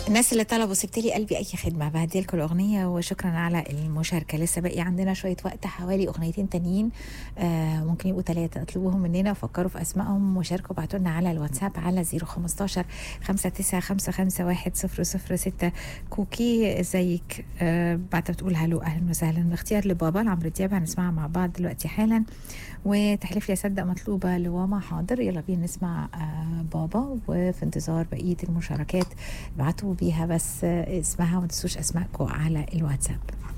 الناس اللي طلبوا سبت لي قلبي اي خدمه بهدي لكم الاغنيه وشكرا على المشاركه لسه باقي عندنا شويه وقت حوالي اغنيتين تانيين آه ممكن يبقوا ثلاثه اطلبوهم مننا وفكروا في اسمائهم وشاركوا ابعتوا لنا على الواتساب على 015 5955 ستة كوكي ازيك آه بعد بتقول هلو اهلا وسهلا اختيار لبابا لعمرو دياب هنسمعها مع بعض دلوقتي حالا وتحليف لي صدق مطلوبه لواما حاضر يلا بينا نسمع آه بابا وفي انتظار بقيه المشاركات ابعتوا بيها بس اسمها وما تنسوش اسمائكم على الواتساب